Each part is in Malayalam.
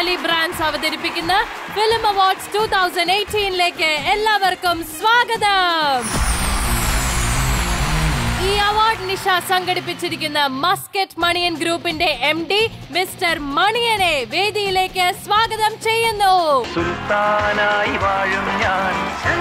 ടെലി ബ്രാൻഡ്സ് അവതരിപ്പിക്കുന്ന ഫിലിം അവാർഡ്സ് ടൂ തൗസൻഡ് എയ്റ്റീനിലേക്ക് എല്ലാവർക്കും സ്വാഗതം ഈ അവാർഡ് നിഷ സംഘടിപ്പിച്ചിരിക്കുന്ന മസ്കറ്റ് മണിയൻ ഗ്രൂപ്പിന്റെ എം ഡി മിസ്റ്റർ മണിയനെ വേദിയിലേക്ക് സ്വാഗതം ചെയ്യുന്നു സുൽത്താനായി വാഴും ഞാൻ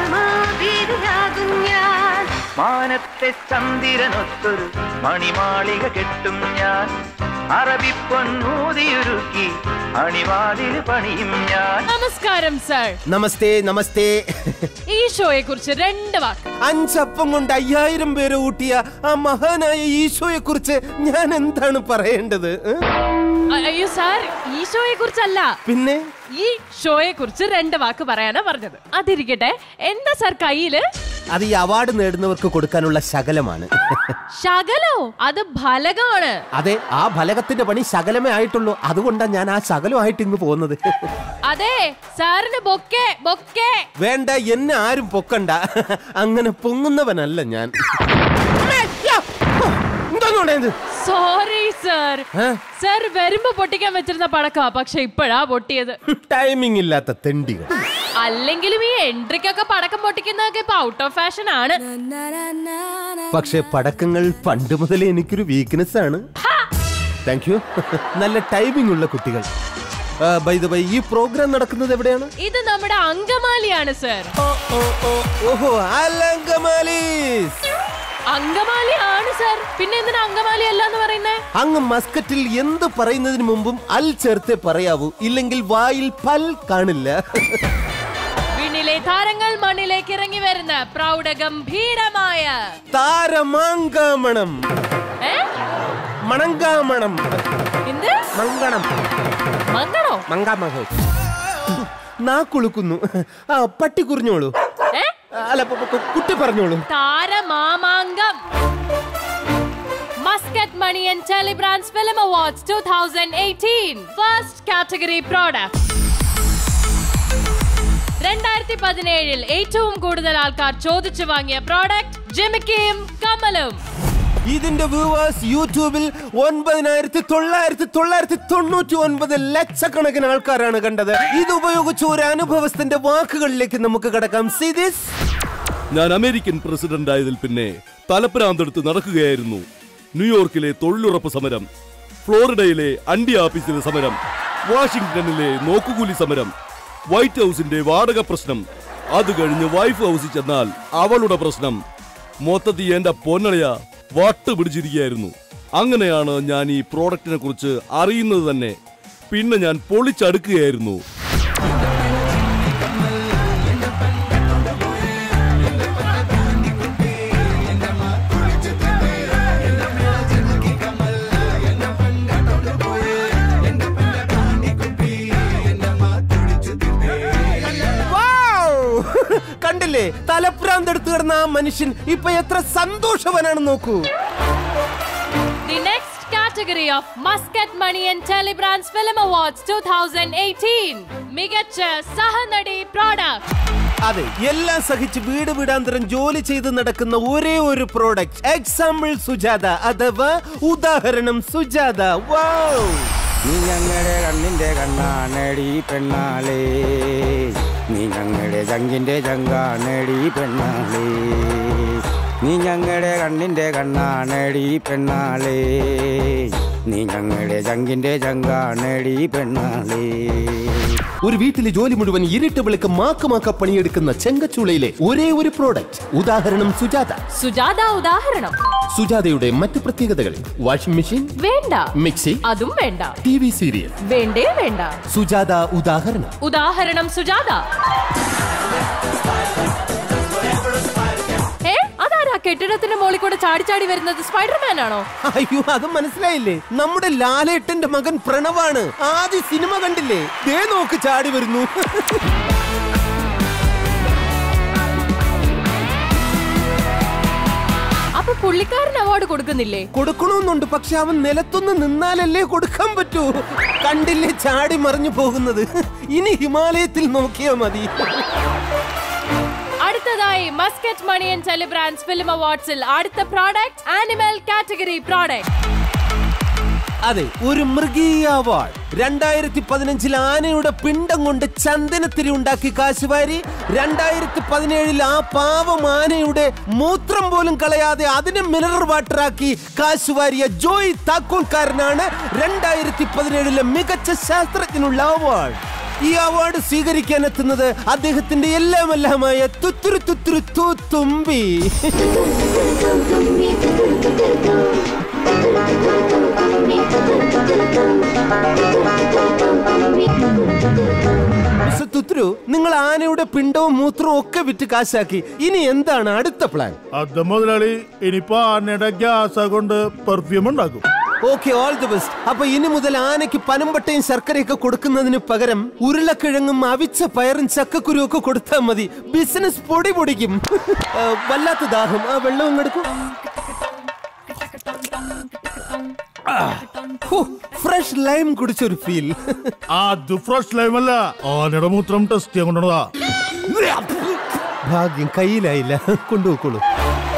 മാനത്തെ ചന്ദിരനൊത്തൊരു മണിമാളിക കെട്ടും ഞാൻ അറബി പൊന്നൂതിയൊരുക്കി അണിവാതിൽ പണിയും ഞാൻ നമസ്കാരം സർ നമസ്തേ നമസ്തേ ഈ ഷോയെ കുറിച്ച് രണ്ട് വാക്ക് അഞ്ചപ്പം കൊണ്ട് അയ്യായിരം പേരെ ഊട്ടിയ ആ മഹാനായ ഈശോയെ കുറിച്ച് ഞാൻ എന്താണ് പറയേണ്ടത് ഏ? അ- അയ്യോ സാർ ഈ ഷോയെ കുറിച്ചല്ല പിന്നെ ഈ ഷോയെ കുറിച്ച് രണ്ട് വാക്ക് പറയാനാ പറഞ്ഞത് അതിരിക്കട്ടെ എന്താ സാർ കയ്യില് അത് ഈ അവാർഡ് നേടുന്നവർക്ക് കൊടുക്കാനുള്ള ശകലമാണ് ശകലോ അത് ഫലകമാണ് അതെ ആ ഫലകത്തിന്റെ പണി ശകലമേ ആയിട്ടുള്ളൂ അതുകൊണ്ടാണ് ഞാൻ ആ ശകലമായിട്ട് ഇങ്ങ് പോകുന്നത് അതെ സാറിന് ബൊക്കെ ബൊക്കെ വേണ്ട എന്നെ ആരും പൊക്കണ്ട അങ്ങനെ പൊങ്ങുന്നവനല്ല ഞാൻ എന്താണോടെ ഇത് സോറി സർ ഏ? സർ വരുമ്പോ പൊട്ടിക്കാൻ വെച്ചിരുന്ന പടക്കാ പക്ഷെ ഇപ്പോഴാ പൊട്ടിയത് ടൈമിംഗ് ഇല്ലാത്ത തെണ്ടികൾ അല്ലെങ്കിലും ഈ എൻട്രിക്കൊക്കെ പടക്കം പൊട്ടിക്കുന്നതൊക്കെ ഇപ്പൊ ഔട്ട് ഓഫ് ഫാഷൻ ആണ് പക്ഷെ പടക്കങ്ങൾ പണ്ട് മുതലേ എനിക്കൊരു വീക്ക്നെസ് ആണ് താങ്ക് യു നല്ല ടൈമിംഗ് ഉള്ള കുട്ടികൾ ബൈ ദ ബൈ ഈ പ്രോഗ്രാം നടക്കുന്നത് എവിടെയാണ് ഇത് നമ്മുടെ അങ്കമാലിയാണ് സർ ഓഹോ അലങ്കമാലീസ് അങ്കമാലി ആണ് സർ പിന്നെ എന്തിനാ അങ്കമാലി അല്ല എന്ന് പറയുന്നേ അങ്ങ് മസ്കറ്റിൽ എന്ത് പറയുന്നതിന് മുമ്പും അൽ ചേർത്തേ പറയാവൂ ഇല്ലെങ്കിൽ വായിൽ പൽ കാണില്ല വിണ്ണിലെ താരങ്ങൾ മണ്ണിലേക്ക് ഇറങ്ങി വരുന്ന പ്രൗഢഗംഭീരമായ താരമാങ്കാമണം ഏ? മണങ്കാമണം എന്ത് മങ്കണം മങ്ങണോ മങ്കാമഹോ നാക്കുളുക്കുന്നു ആ പട്ടി കുറിഞ്ഞോളൂ ഏ അല്ല പ- പ- കുട്ടി പറഞ്ഞോളൂ താരമാമാങ്കം Muscat Mani and Telebrands film awards 2018 first category product രണ്ടായിരത്തി പതിനേഴിൽ ഏറ്റവും കൂടുതൽ ആൾക്കാർ ചോദിച്ചു വാങ്ങിയ പ്രോഡക്റ്റ് ജിമിക്കിയും കമലും ഇതിന്റെ വ്യൂവേഴ്സ് യൂട്യൂബിൽ ഒൻപതിനായിരത്തി തൊള്ളായിരത്തി തൊള്ളായിരത്തി തൊണ്ണൂറ്റി ഒൻപത് ലക്ഷക്കണക്കിന് ആൾക്കാരാണ് കണ്ടത് ഇത് ഉപയോഗിച്ച് ഒരു അനുഭവസ്ഥന്റെ വാക്കുകളിലേക്ക് നമുക്ക് കടക്കാം See this? ഞാൻ അമേരിക്കൻ പ്രസിഡന്റ് ആയതിൽ പിന്നെ തലപ്പരാന്തെടുത്ത് നടക്കുകയായിരുന്നു ന്യൂയോർക്കിലെ തൊഴിലുറപ്പ് സമരം ഫ്ലോറിഡയിലെ അണ്ടി ആഫീസിലെ സമരം വാഷിംഗ്ടണിലെ നോക്കുകൂലി സമരം വൈറ്റ് ഹൗസിന്റെ വാടക പ്രശ്നം അത് കഴിഞ്ഞ് വൈഫ് ഹൗസിൽ ചെന്നാൽ അവളുടെ പ്രശ്നം മൊത്തത്തിൽ എന്റെ പൊന്നളയ വട്ട് പിടിച്ചിരിക്കുകയായിരുന്നു അങ്ങനെയാണ് ഞാൻ ഈ പ്രോഡക്റ്റിനെ കുറിച്ച് അറിയുന്നത് തന്നെ പിന്നെ ഞാൻ പൊളിച്ചടുക്കുകയായിരുന്നു Wow! കണ്ടില്ലേ തലപ്രാന്തെടുത്ത് കിടന്ന ആ മനുഷ്യൻ ഇപ്പൊ എത്ര സന്തോഷവനാണ് നോക്കൂ The next category of Muscat Money and Telebrands Film Awards 2018 മികച്ച സഹനടി പ്രോഡക്റ്റ് അതെ എല്ലാം സഹിച്ച് വീട് വീടാന്തരം ജോലി ചെയ്ത് നടക്കുന്ന ഒരേ ഒരു പ്രോഡക്റ്റ് എക്സാമ്പിൾ സുജാത അഥവാ ഉദാഹരണം സുജാത വൗ നീ ഞങ്ങളുടെ കണ്ണിന്റെ കണ്ണാണടി പെണ്ണാളേ നീ ഞങ്ങളുടെ ചങ്കിന്റെ ചങ്കാണടി പെണ്ണാളേ നീ ഞങ്ങളുടെ കണ്ണിന്റെ കണ്ണാണടി പെണ്ണാളേ നീ ഞങ്ങളുടെ ചങ്കിന്റെ ചങ്കാണടി പെണ്ണാളേ ഒരു വീട്ടിലെ ജോലി മുഴുവൻ ഇരുട്ട് വിളക്ക് മാക്കമാക്ക പണിയെടുക്കുന്ന ചെങ്കച്ചൂളയിലെ ഒരേ ഒരു പ്രോഡക്റ്റ് ഉദാഹരണം സുജാത സുജാത ഉദാഹരണം സുജാതയുടെ മറ്റ് പ്രത്യേകതകൾ വാഷിംഗ് മെഷീൻ വേണ്ട മിക്സി അതും വേണ്ട ടി വി സീരിയൽ വേണ്ടേ വേണ്ട സുജാത ഉദാഹരണം ഉദാഹരണം സുജാത ഏ അതാരാ കെട്ടിടത്തിന്റെ മുകളിൽ കൂടെ ചാടി ചാടി വരുന്നത് സ്പൈഡർമാൻ ആണോ അയ്യോ അത് മനസ്സിലായില്ലേ നമ്മുടെ ലാലേട്ടന്റെ മകൻ പ്രണവാണ് ആദ്യ സിനിമ കണ്ടില്ലേ ദേ നോക്ക് ചാടി വരുന്നു അപ്പൊ പുള്ളിക്കാരൻ അവാർഡ് കൊടുക്കുന്നില്ലേ കൊടുക്കണമെന്നുണ്ട് പക്ഷെ അവൻ നിലത്തൊന്ന് നിന്നാലല്ലേ കൊടുക്കാൻ പറ്റൂ കണ്ടില്ലേ ചാടി മറിഞ്ഞു പോകുന്നത് ഇനി ഹിമാലയത്തിൽ നോക്കിയാ മതി അടുത്തതായി മസ്കറ്റ് മണി ആൻഡ് സെലിബ്രാൻസ് ഫിലിം അവാർഡ്സിൽ അടുത്ത പ്രോഡക്റ്റ് ആനിമൽ കാറ്റഗറി പ്രോഡക്റ്റ് അതെ ഒരു മൃഗീയ അവാർഡ് രണ്ടായിരത്തി പതിനഞ്ചിൽ ആനയുടെ പിണ്ടം കൊണ്ട് ചന്ദനത്തിരി ഉണ്ടാക്കി കാശുവാരി രണ്ടായിരത്തി പതിനേഴിൽ ആ പാവം ആനയുടെ മൂത്രം പോലും കളയാതെ അതിനെ മിനറൽ വാട്ടറാക്കി കാശുവാരിയ ജോയ് താക്കോൽക്കാരനാണ് രണ്ടായിരത്തി പതിനേഴിലെ മികച്ച ശാസ്ത്രജ്ഞനുള്ള അവാർഡ് ഈ അവാർഡ് സ്വീകരിക്കാൻ എത്തുന്നത് അദ്ദേഹത്തിന്റെ എല്ലാമെല്ലാമായ തുത്തുരു തുത്തുരു തു തുമ്പി മിസ്റ്റർ തുത്തുരു നിങ്ങൾ ആനയുടെ പിണ്ടവും മൂത്രവും ഒക്കെ വിറ്റ് കാശാക്കി ഇനി എന്താണ് അടുത്ത പ്ലാൻ അത് മുതലാളി ഇനിയിപ്പോ ആനയുടെ ഗ്യാസ കൊണ്ട് പെർഫ്യൂം ഉണ്ടാക്കും ഓക്കെ ഓൾ ദി ബെസ്റ്റ് അപ്പൊ ഇനി മുതൽ ആനയ്ക്ക് പനമ്പട്ടയും ശർക്കരയൊക്കെ കൊടുക്കുന്നതിന് പകരം ഉരുളക്കിഴങ്ങും അവിച്ച പയറും ചക്കക്കുരു ഒക്കെ കൊടുത്താൽ മതി ബിസിനസ് പൊടി പൊടിക്കും ആ, വല്ലാത്ത ദാഹം ആ വെള്ളം ഇങ്ങെടുക്കും ഫ്രഷ് ലൈം കുടിച്ചൊരു ഫീൽ അത് ഫ്രഷ് ലൈം അല്ല ആനയുടെ മൂത്രം ടെസ്റ്റ് ചെയ്യാൻ കൊണ്ടുവന്നതാ ഭാഗ്യം കയ്യിലായില്ല കൊണ്ടുപോയിക്കോളൂ